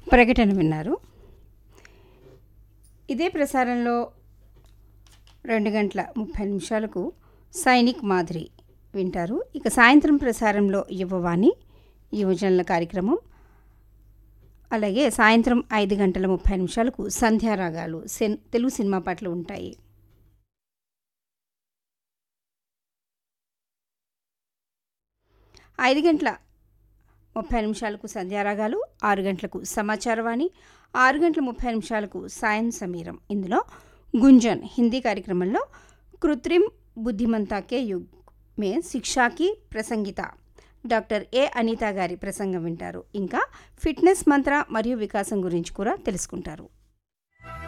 ప్రకటన విన్నారు ఇదే ప్రసారంలో రెండు గంటల ముప్పై నిమిషాలకు సైనిక్ మాదిరి వింటారు ఇక సాయంత్రం ప్రసారంలో యువవాణి యువజనుల కార్యక్రమం అలాగే సాయంత్రం ఐదు గంటల ముప్పై నిమిషాలకు సంధ్యారాగాలు సెన్ తెలుగు సినిమా పాటలు ఉంటాయి ఐదు గంటల ముప్పై నిమిషాలకు సంధ్యారాగాలు ఆరు గంటలకు సమాచారవాణి ఆరు గంటల ముప్పై నిమిషాలకు సాయం సమీరం ఇందులో గుంజన్ హిందీ కార్యక్రమంలో కృత్రిమ్ బుద్ధిమంతా కే యుగ్ మే శిక్షాకి ప్రసంగిత డాక్టర్ ఏ అనిత గారి ప్రసంగం వింటారు ఇంకా ఫిట్నెస్ మంత్ర మరియు వికాసం గురించి కూడా తెలుసుకుంటారు